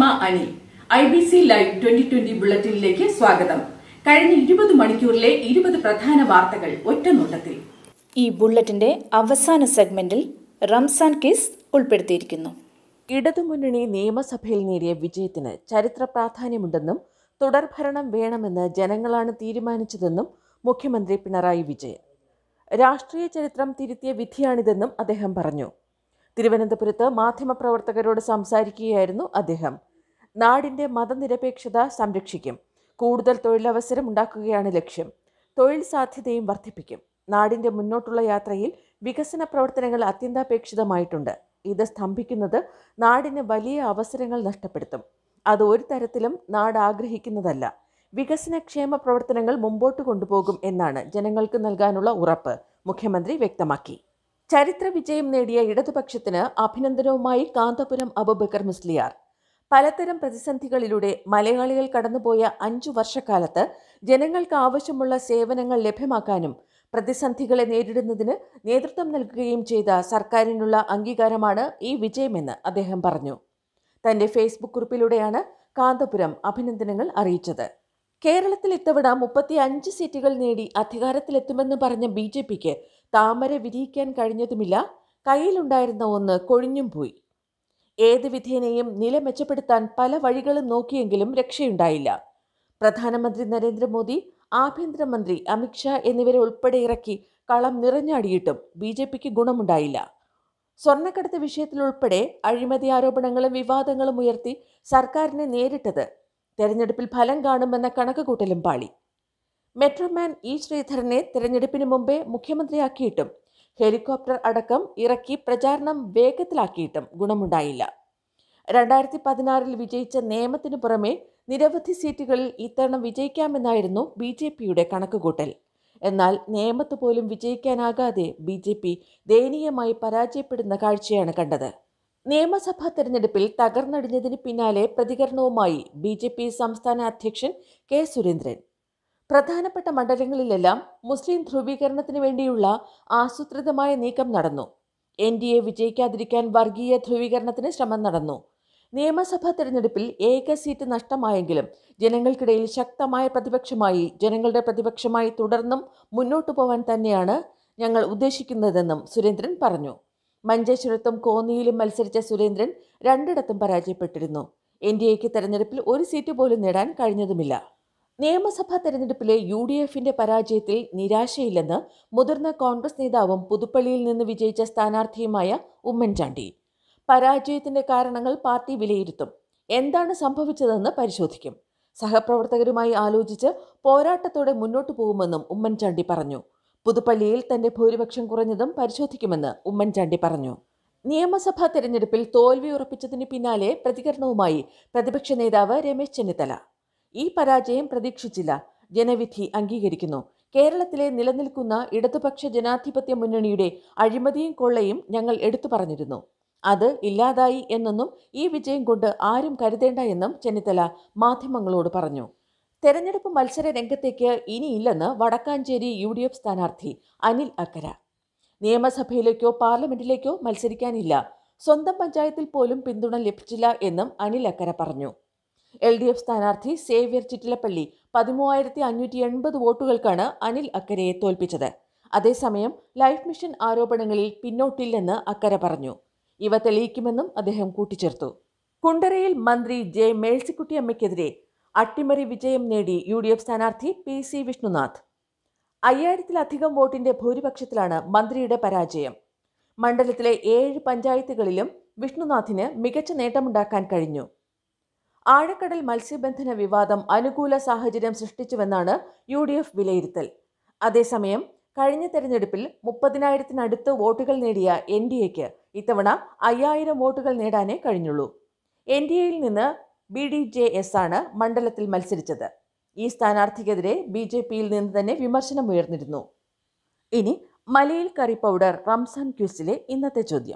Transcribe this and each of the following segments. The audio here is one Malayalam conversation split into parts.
Shama Anil I B C live twenty twenty ബുള്ളറ്റിനിലേക്ക് സ്വാഗതം കഴിഞ്ഞ ഇരുപത് മണിക്കൂറിലെ ഇരുപത് പ്രധാന വാർത്തകൾ ഒറ്റ നോട്ടത്തിൽ ഈ ബുള്ളറ്റിന്റെ അവസാന സെഗ്മെന്റിൽ റംസാൻ കേസ് ഉൾപ്പെടുത്തിയിരിക്കുന്നു ഇടതുമുന്നണി നിയമസഭയിൽ നേടിയ വിജയത്തിന് ചരിത്ര പ്രാധാന്യമുണ്ടെന്നും തുടർഭരണം വേണമെന്ന് ജനങ്ങളാണ് തീരുമാനിച്ചതെന്നും മുഖ്യമന്ത്രി പിണറായി വിജയൻ രാഷ്ട്രീയ ചരിത്രം തിരുത്തിയ വിധിയാണിതെന്നും അദ്ദേഹം പറഞ്ഞു തിരുവനന്തപുരത്ത് മാധ്യമപ്രവർത്തകരോട് സംസാരിക്കുകയായിരുന്നു അദ്ദേഹം നാടിന്റെ മതനിരപേക്ഷത സംരക്ഷിക്കും കൂടുതൽ തൊഴിലവസരം ഉണ്ടാക്കുകയാണ് ലക്ഷ്യം തൊഴിൽ സാധ്യതയും വർദ്ധിപ്പിക്കും നാടിന്റെ മുന്നോട്ടുള്ള യാത്രയിൽ വികസന പ്രവർത്തനങ്ങൾ അത്യന്താപേക്ഷിതമായിട്ടുണ്ട് ഇത് സ്തംഭിക്കുന്നത് നാടിന് വലിയ അവസരങ്ങൾ നഷ്ടപ്പെടുത്തും അത് ഒരു തരത്തിലും നാട് ആഗ്രഹിക്കുന്നതല്ല വികസനക്ഷേമ പ്രവർത്തനങ്ങൾ മുമ്പോട്ട് കൊണ്ടുപോകും എന്നാണ് ജനങ്ങൾക്ക് നൽകാനുള്ള ഉറപ്പ് മുഖ്യമന്ത്രി വ്യക്തമാക്കി ചരിത്ര വിജയം നേടിയ ഇടതുപക്ഷത്തിന് അഭിനന്ദനവുമായി കാന്തപുരം അബുബക്കർ മുസ്ലിയാർ പലതരം പ്രതിസന്ധികളിലൂടെ മലയാളികൾ കടന്നുപോയ അഞ്ചു വർഷക്കാലത്ത് ജനങ്ങൾക്ക് ആവശ്യമുള്ള സേവനങ്ങൾ ലഭ്യമാക്കാനും പ്രതിസന്ധികളെ നേരിടുന്നതിന് നേതൃത്വം നൽകുകയും ചെയ്ത സർക്കാരിനുള്ള അംഗീകാരമാണ് ഈ വിജയമെന്ന് അദ്ദേഹം പറഞ്ഞു തന്റെ ഫേസ്ബുക്ക് കുറിപ്പിലൂടെയാണ് കാന്തപുരം അഭിനന്ദനങ്ങൾ അറിയിച്ചത് കേരളത്തിൽ ഇത്തവണ മുപ്പത്തി അഞ്ച് സീറ്റുകൾ നേടി അധികാരത്തിലെത്തുമെന്ന് പറഞ്ഞ ബി ജെ പിക്ക് താമര വിരിയിക്കാൻ കഴിഞ്ഞതുമില്ല കയ്യിലുണ്ടായിരുന്ന ഒന്ന് കൊഴിഞ്ഞും പോയി ഏത് വിധേനയും നില മെച്ചപ്പെടുത്താൻ പല വഴികളും നോക്കിയെങ്കിലും രക്ഷയുണ്ടായില്ല പ്രധാനമന്ത്രി നരേന്ദ്രമോദി ആഭ്യന്തരമന്ത്രി അമിത്ഷാ എന്നിവരെ ഉൾപ്പെടെ ഇറക്കി കളം നിറഞ്ഞാടിയിട്ടും ബി ജെ പിക്ക് ഗുണമുണ്ടായില്ല സ്വർണ്ണക്കടത്ത് വിഷയത്തിൽ ഉൾപ്പെടെ അഴിമതി ആരോപണങ്ങളും വിവാദങ്ങളും ഉയർത്തി സർക്കാരിനെ നേരിട്ടത് തെരഞ്ഞെടുപ്പിൽ ഫലം കാണുമെന്ന കണക്കുകൂട്ടലും പാളി മെട്രോമാൻ ഇ ശ്രീധരനെ തെരഞ്ഞെടുപ്പിന് മുമ്പേ മുഖ്യമന്ത്രിയാക്കിയിട്ടും ഹെലികോപ്റ്റർ അടക്കം ഇറക്കി പ്രചാരണം വേഗത്തിലാക്കിയിട്ടും ഗുണമുണ്ടായില്ല രണ്ടായിരത്തി പതിനാറിൽ വിജയിച്ച നിയമത്തിനു പുറമെ നിരവധി സീറ്റുകളിൽ ഇത്തവണ വിജയിക്കാമെന്നായിരുന്നു ബി ജെ പിയുടെ കണക്കുകൂട്ടൽ എന്നാൽ നേമത്ത് പോലും വിജയിക്കാനാകാതെ ബി ജെ പി ദയനീയമായി പരാജയപ്പെടുന്ന കാഴ്ചയാണ് കണ്ടത് നിയമസഭാ തെരഞ്ഞെടുപ്പിൽ തകർന്നടിഞ്ഞതിന് പിന്നാലെ പ്രതികരണവുമായി ബി ജെ പി സംസ്ഥാന അധ്യക്ഷൻ കെ സുരേന്ദ്രൻ പ്രധാനപ്പെട്ട മണ്ഡലങ്ങളിലെല്ലാം മുസ്ലിം ധ്രുവീകരണത്തിന് വേണ്ടിയുള്ള ആസൂത്രിതമായ നീക്കം നടന്നു എൻ ഡി എ വിജയിക്കാതിരിക്കാൻ വർഗീയ ധ്രുവീകരണത്തിന് ശ്രമം നടന്നു നിയമസഭാ തെരഞ്ഞെടുപ്പിൽ ഏക സീറ്റ് നഷ്ടമായെങ്കിലും ജനങ്ങൾക്കിടയിൽ ശക്തമായ പ്രതിപക്ഷമായി ജനങ്ങളുടെ പ്രതിപക്ഷമായി തുടർന്നും മുന്നോട്ടു പോവാൻ തന്നെയാണ് ഞങ്ങൾ ഉദ്ദേശിക്കുന്നതെന്നും സുരേന്ദ്രൻ പറഞ്ഞു മഞ്ചേശ്വരത്തും കോന്നിയിലും മത്സരിച്ച സുരേന്ദ്രൻ രണ്ടിടത്തും പരാജയപ്പെട്ടിരുന്നു എൻ ഡി എക്ക് തെരഞ്ഞെടുപ്പിൽ ഒരു സീറ്റ് പോലും നേടാൻ കഴിഞ്ഞതുമില്ല നിയമസഭാ തെരഞ്ഞെടുപ്പിലെ യു ഡി എഫിന്റെ പരാജയത്തിൽ നിരാശയില്ലെന്ന് മുതിർന്ന കോൺഗ്രസ് നേതാവും പുതുപ്പള്ളിയിൽ നിന്ന് വിജയിച്ച സ്ഥാനാർത്ഥിയുമായ ഉമ്മൻചാണ്ടി പരാജയത്തിന്റെ കാരണങ്ങൾ പാർട്ടി വിലയിരുത്തും എന്താണ് സംഭവിച്ചതെന്ന് പരിശോധിക്കും സഹപ്രവർത്തകരുമായി ആലോചിച്ച് പോരാട്ടത്തോടെ മുന്നോട്ടു പോകുമെന്നും ഉമ്മൻചാണ്ടി പറഞ്ഞു പുതുപ്പള്ളിയിൽ തന്റെ ഭൂരിപക്ഷം കുറഞ്ഞതും പരിശോധിക്കുമെന്ന് ഉമ്മൻചാണ്ടി പറഞ്ഞു നിയമസഭാ തെരഞ്ഞെടുപ്പിൽ തോൽവി ഉറപ്പിച്ചതിന് പിന്നാലെ പ്രതികരണവുമായി പ്രതിപക്ഷ നേതാവ് രമേശ് ചെന്നിത്തല ഈ പരാജയം പ്രതീക്ഷിച്ചില്ല ജനവിധി അംഗീകരിക്കുന്നു കേരളത്തിലെ നിലനിൽക്കുന്ന ഇടതുപക്ഷ ജനാധിപത്യ മുന്നണിയുടെ അഴിമതിയും കൊള്ളയും ഞങ്ങൾ എടുത്തു പറഞ്ഞിരുന്നു അത് ഇല്ലാതായി എന്നൊന്നും ഈ വിജയം കൊണ്ട് ആരും കരുതേണ്ട എന്നും ചെന്നിത്തല മാധ്യമങ്ങളോട് പറഞ്ഞു തെരഞ്ഞെടുപ്പ് മത്സര രംഗത്തേക്ക് ഇനിയില്ലെന്ന് വടക്കാഞ്ചേരി യു ഡി എഫ് സ്ഥാനാർത്ഥി അനിൽ അക്കര നിയമസഭയിലേക്കോ പാർലമെന്റിലേക്കോ മത്സരിക്കാനില്ല സ്വന്തം പഞ്ചായത്തിൽ പോലും പിന്തുണ ലഭിച്ചില്ല എന്നും അനിൽ അക്കര പറഞ്ഞു എൽ ഡി എഫ് സ്ഥാനാർത്ഥി സേവ്യർ ചിറ്റിലപ്പള്ളി പതിമൂവായിരത്തി അഞ്ഞൂറ്റി എൺപത് വോട്ടുകൾക്കാണ് അനിൽ അക്കരയെ തോൽപ്പിച്ചത് അതേസമയം ലൈഫ് മിഷൻ ആരോപണങ്ങളിൽ പിന്നോട്ടില്ലെന്ന് അക്കര പറഞ്ഞു ഇവ തെളിയിക്കുമെന്നും അദ്ദേഹം കൂട്ടിച്ചേർത്തു കുണ്ടറയിൽ മന്ത്രി ജെ മേഴ്സിക്കുട്ടിയമ്മയ്ക്കെതിരെ അട്ടിമറി വിജയം നേടി യു ഡി എഫ് സ്ഥാനാർത്ഥി പി സി വിഷ്ണുനാഥ് അയ്യായിരത്തിലധികം വോട്ടിന്റെ ഭൂരിപക്ഷത്തിലാണ് മന്ത്രിയുടെ പരാജയം മണ്ഡലത്തിലെ ഏഴ് പഞ്ചായത്തുകളിലും വിഷ്ണുനാഥിന് മികച്ച നേട്ടമുണ്ടാക്കാൻ കഴിഞ്ഞു ആഴക്കടൽ മത്സ്യബന്ധന വിവാദം അനുകൂല സാഹചര്യം സൃഷ്ടിച്ചുവെന്നാണ് യു ഡി എഫ് വിലയിരുത്തൽ അതേസമയം കഴിഞ്ഞ തെരഞ്ഞെടുപ്പിൽ മുപ്പതിനായിരത്തിനടുത്ത് വോട്ടുകൾ നേടിയ എൻ ഡി എക്ക് ഇത്തവണ അയ്യായിരം വോട്ടുകൾ നേടാനേ കഴിഞ്ഞുള്ളൂ എൻ ഡി എയിൽ നിന്ന് ബി ഡി ജെ എസ് ആണ് മണ്ഡലത്തിൽ മത്സരിച്ചത് ഈ സ്ഥാനാർത്ഥിക്കെതിരെ ബി ജെ പിയിൽ നിന്ന് തന്നെ വിമർശനമുയർന്നിരുന്നു ഇനി മലയിൽ കറി പൗഡർ റംസാൻ ക്യൂസിലെ ഇന്നത്തെ ചോദ്യം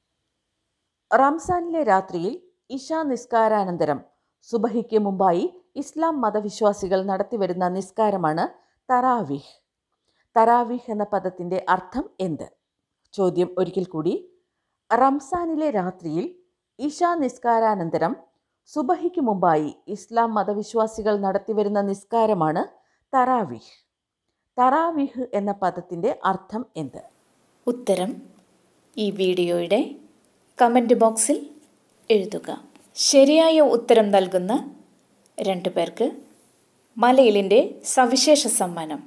റംസാനിലെ രാത്രിയിൽ ഇഷാ നിസ്കാരാനന്തരം സുബഹിക്ക് മുമ്പായി ഇസ്ലാം മതവിശ്വാസികൾ നടത്തിവരുന്ന നിസ്കാരമാണ് തറാവിഹ് തറാവിഹ് എന്ന പദത്തിൻ്റെ അർത്ഥം എന്ത് ചോദ്യം ഒരിക്കൽ കൂടി റംസാനിലെ രാത്രിയിൽ ഇഷാ നിസ്കാരാനന്തരം സുബഹിക്ക് മുമ്പായി ഇസ്ലാം മതവിശ്വാസികൾ നടത്തിവരുന്ന നിസ്കാരമാണ് തറാവിഹ് തറാവിഹ് എന്ന പദത്തിന്റെ അർത്ഥം എന്ത് ഉത്തരം ഈ വീഡിയോയുടെ കമൻറ്റ് ബോക്സിൽ എഴുതുക ശരിയായ ഉത്തരം നൽകുന്ന രണ്ടു പേർക്ക് മലയിലിൻ്റെ സവിശേഷ സമ്മാനം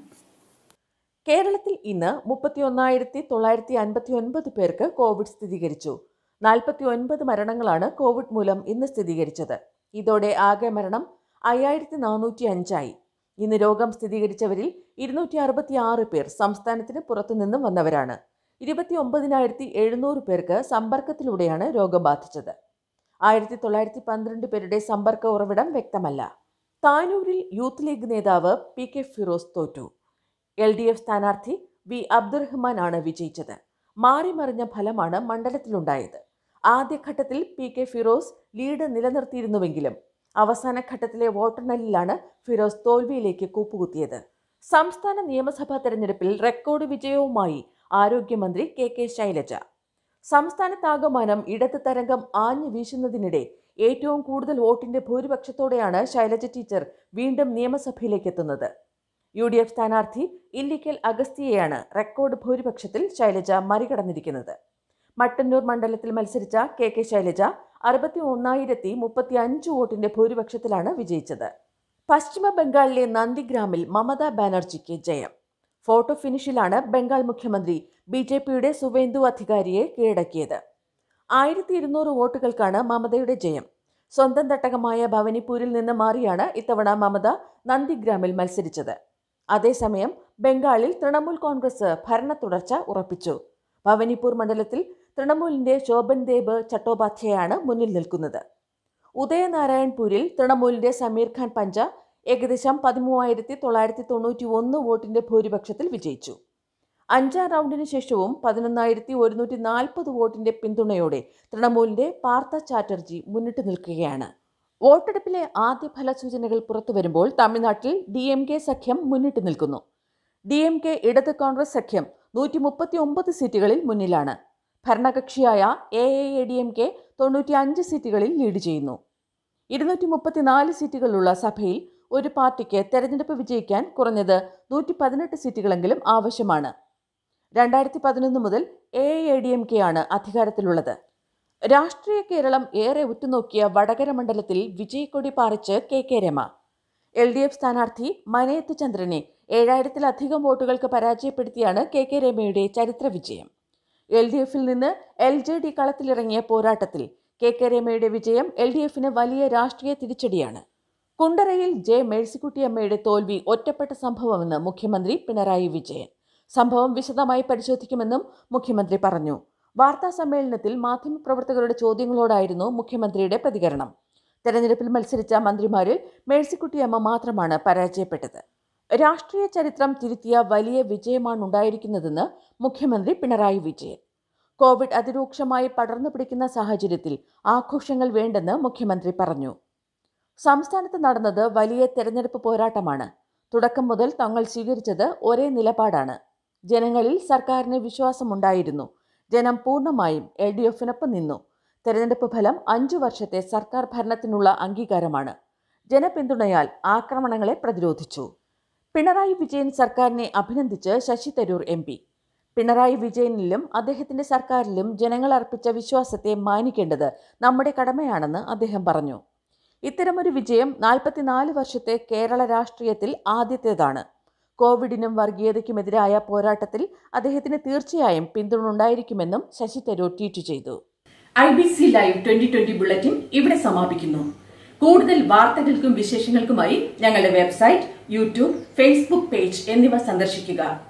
കേരളത്തിൽ ഇന്ന് മുപ്പത്തി ഒന്നായിരത്തി തൊള്ളായിരത്തി അൻപത്തി ഒൻപത് പേർക്ക് കോവിഡ് സ്ഥിരീകരിച്ചു നാൽപ്പത്തി ഒൻപത് മരണങ്ങളാണ് കോവിഡ് മൂലം ഇന്ന് സ്ഥിരീകരിച്ചത് ഇതോടെ ആകെ മരണം അയ്യായിരത്തി നാനൂറ്റി അഞ്ചായി ഇന്ന് രോഗം സ്ഥിരീകരിച്ചവരിൽ ഇരുന്നൂറ്റി അറുപത്തി ആറ് പേർ സംസ്ഥാനത്തിന് പുറത്തുനിന്നും വന്നവരാണ് ഇരുപത്തി ഒമ്പതിനായിരത്തി എഴുന്നൂറ് പേർക്ക് സമ്പർക്കത്തിലൂടെയാണ് രോഗം ബാധിച്ചത് ആയിരത്തി തൊള്ളായിരത്തി പന്ത്രണ്ട് പേരുടെ സമ്പർക്ക ഉറവിടം വ്യക്തമല്ല താനൂരിൽ യൂത്ത് ലീഗ് നേതാവ് പി കെ ഫിറോസ് തോറ്റു എൽ ഡി എഫ് സ്ഥാനാർത്ഥി വി അബ്ദുറഹ്മാൻ ആണ് വിജയിച്ചത് മാറിമറിഞ്ഞ ഫലമാണ് മണ്ഡലത്തിലുണ്ടായത് ആദ്യഘട്ടത്തിൽ പി കെ ഫിറോസ് ലീഡ് നിലനിർത്തിയിരുന്നുവെങ്കിലും അവസാന ഘട്ടത്തിലെ വോട്ടെണ്ണലിലാണ് ഫിറോസ് തോൽവിയിലേക്ക് കൂപ്പുകുത്തിയത് സംസ്ഥാന നിയമസഭാ തെരഞ്ഞെടുപ്പിൽ റെക്കോർഡ് വിജയവുമായി ആരോഗ്യമന്ത്രി കെ കെ ശൈലജ സംസ്ഥാനത്താകമാനം ഇടത് തരംഗം ആഞ്ഞു വീശുന്നതിനിടെ ഏറ്റവും കൂടുതൽ വോട്ടിന്റെ ഭൂരിപക്ഷത്തോടെയാണ് ശൈലജ ടീച്ചർ വീണ്ടും നിയമസഭയിലേക്ക് എത്തുന്നത് യു ഡി എഫ് സ്ഥാനാർത്ഥി ഇല്ലിക്കൽ അഗസ്തിയെയാണ് റെക്കോർഡ് ഭൂരിപക്ഷത്തിൽ ശൈലജ മറികടന്നിരിക്കുന്നത് മട്ടന്നൂർ മണ്ഡലത്തിൽ മത്സരിച്ച കെ കെ ശൈലജ അറുപത്തി ഒന്നായിരത്തി മുപ്പത്തി അഞ്ച് വോട്ടിന്റെ ഭൂരിപക്ഷത്തിലാണ് വിജയിച്ചത് പശ്ചിമ ബംഗാളിലെ നന്ദിഗ്രാമിൽ മമതാ ബാനർജിക്ക് ജയം ഫോട്ടോ ഫിനിഷിലാണ് ബംഗാൾ മുഖ്യമന്ത്രി ബി ജെ പിയുടെ സുവേന്ദു അധികാരിയെ കീഴടക്കിയത് ആയിരത്തി ഇരുന്നൂറ് വോട്ടുകൾക്കാണ് മമതയുടെ ജയം സ്വന്തം തട്ടകമായ ഭവനിപ്പൂരിൽ നിന്ന് മാറിയാണ് ഇത്തവണ മമത നന്ദിഗ്രാമിൽ മത്സരിച്ചത് അതേസമയം ബംഗാളിൽ തൃണമൂൽ കോൺഗ്രസ് ഭരണ തുടർച്ച ഉറപ്പിച്ചു ഭവനിപ്പൂർ മണ്ഡലത്തിൽ തൃണമൂലിന്റെ ശോഭൻ ദേബ് ചട്ടോപാധ്യായാണ് മുന്നിൽ നിൽക്കുന്നത് ഉദയനാരായൺപൂരിൽ തൃണമൂലിന്റെ സമീർ ഖാൻ പഞ്ച ഏകദേശം പതിമൂവായിരത്തി തൊള്ളായിരത്തി തൊണ്ണൂറ്റി ഒന്ന് വോട്ടിന്റെ ഭൂരിപക്ഷത്തിൽ വിജയിച്ചു അഞ്ചാം റൗണ്ടിന് ശേഷവും പതിനൊന്നായിരത്തി ഒരുന്നൂറ്റി നാൽപ്പത് വോട്ടിന്റെ പിന്തുണയോടെ തൃണമൂലിന്റെ പാർത്ഥ ചാറ്റർജി മുന്നിട്ട് നിൽക്കുകയാണ് വോട്ടെടുപ്പിലെ ആദ്യ ഫലസൂചനകൾ പുറത്തുവരുമ്പോൾ തമിഴ്നാട്ടിൽ ഡി എം കെ സഖ്യം മുന്നിട്ട് നിൽക്കുന്നു ഡി എം കെ ഇടത് കോൺഗ്രസ് സഖ്യം നൂറ്റി മുപ്പത്തി ഒമ്പത് സീറ്റുകളിൽ മുന്നിലാണ് ഭരണകക്ഷിയായ A A D M K തൊണ്ണൂറ്റി അഞ്ച് സീറ്റുകളിൽ ലീഡ് ചെയ്യുന്നു ഇരുന്നൂറ്റി മുപ്പത്തിനാല് സീറ്റുകളുള്ള സഭയിൽ ഒരു പാർട്ടിക്ക് തെരഞ്ഞെടുപ്പ് വിജയിക്കാൻ കുറഞ്ഞത് നൂറ്റി പതിനെട്ട് സീറ്റുകളെങ്കിലും ആവശ്യമാണ് രണ്ടായിരത്തി പതിനൊന്ന് മുതൽ A A D M K ആണ് അധികാരത്തിലുള്ളത് രാഷ്ട്രീയ കേരളം ഏറെ ഉറ്റുനോക്കിയ വടകര മണ്ഡലത്തിൽ വിജയക്കൊടി പാറിച്ച് K K Rama L D F സ്ഥാനാർത്ഥി മനയത്ത് ചന്ദ്രനെ ഏഴായിരത്തിലധികം വോട്ടുകൾക്ക് പരാജയപ്പെടുത്തിയാണ് കെ കെ രമയുടെ ചരിത്ര വിജയം എൽ ഡി എഫിൽ നിന്ന് എൽ ജെ ഡി കളത്തിലിറങ്ങിയ പോരാട്ടത്തിൽ കെ കെ രമയുടെ വിജയം എൽ ഡി എഫിന് വലിയ രാഷ്ട്രീയ തിരിച്ചടിയാണ് കുണ്ടറയിൽ ജെ മേഴ്സിക്കുട്ടിയമ്മയുടെ തോൽവി ഒറ്റപ്പെട്ട സംഭവമെന്ന് മുഖ്യമന്ത്രി പിണറായി വിജയൻ സംഭവം വിശദമായി പരിശോധിക്കുമെന്നും മുഖ്യമന്ത്രി പറഞ്ഞു വാർത്താ സമ്മേളനത്തിൽ മാധ്യമപ്രവർത്തകരുടെ ചോദ്യങ്ങളോടായിരുന്നു മുഖ്യമന്ത്രിയുടെ പ്രതികരണം തെരഞ്ഞെടുപ്പിൽ മത്സരിച്ച മന്ത്രിമാരിൽ മേഴ്സിക്കുട്ടിയമ്മ മാത്രമാണ് പരാജയപ്പെട്ടത് രാഷ്ട്രീയ ചരിത്രം തിരുത്തിയ വലിയ വിജയമാണ് ഉണ്ടായിരിക്കുന്നതെന്ന് മുഖ്യമന്ത്രി പിണറായി വിജയൻ കോവിഡ് അതിരൂക്ഷമായി പടർന്നു പിടിക്കുന്ന സാഹചര്യത്തിൽ ആഘോഷങ്ങൾ വേണ്ടെന്ന് മുഖ്യമന്ത്രി പറഞ്ഞു സംസ്ഥാനത്ത് നടന്നത് വലിയ തെരഞ്ഞെടുപ്പ് പോരാട്ടമാണ് തുടക്കം മുതൽ തങ്ങൾ സ്വീകരിച്ചത് ഒരേ നിലപാടാണ് ജനങ്ങളിൽ സർക്കാരിന് വിശ്വാസമുണ്ടായിരുന്നു ജനം പൂർണ്ണമായും എൽ ഡി എഫിനൊപ്പം നിന്നു തെരഞ്ഞെടുപ്പ് ഫലം അഞ്ചു വർഷത്തെ സർക്കാർ ഭരണത്തിനുള്ള അംഗീകാരമാണ് ജനപിന്തുണയാൽ ആക്രമണങ്ങളെ പ്രതിരോധിച്ചു പിണറായി വിജയൻ സർക്കാരിനെ അഭിനന്ദിച്ച് ശശി തരൂർ എം പി പിണറായി വിജയനിലും അദ്ദേഹത്തിന്റെ സർക്കാരിലും ജനങ്ങൾ അർപ്പിച്ച വിശ്വാസത്തെ മാനിക്കേണ്ടത് നമ്മുടെ കടമയാണെന്ന് അദ്ദേഹം പറഞ്ഞു ഇത്തരമൊരു വിജയം നാൽപ്പത്തിനാല് വർഷത്തെ കേരള രാഷ്ട്രീയത്തിൽ ആദ്യത്തേതാണ് കോവിഡിനും വർഗീയതയ്ക്കുമെതിരായ പോരാട്ടത്തിൽ അദ്ദേഹത്തിന് തീർച്ചയായും പിന്തുണ ഉണ്ടായിരിക്കുമെന്നും ശശി തരൂർ ട്വീറ്റ് ചെയ്തു I B C live twenty twenty bulletin ഇവിടെ സമാപിക്കുന്നു കൂടുതൽ വാർത്തകൾക്കും വിശേഷങ്ങൾക്കുമായി ഞങ്ങളുടെ വെബ്സൈറ്റ് യൂട്യൂബ് ഫേസ്ബുക്ക് പേജ് എന്നിവ സന്ദർശിക്കുക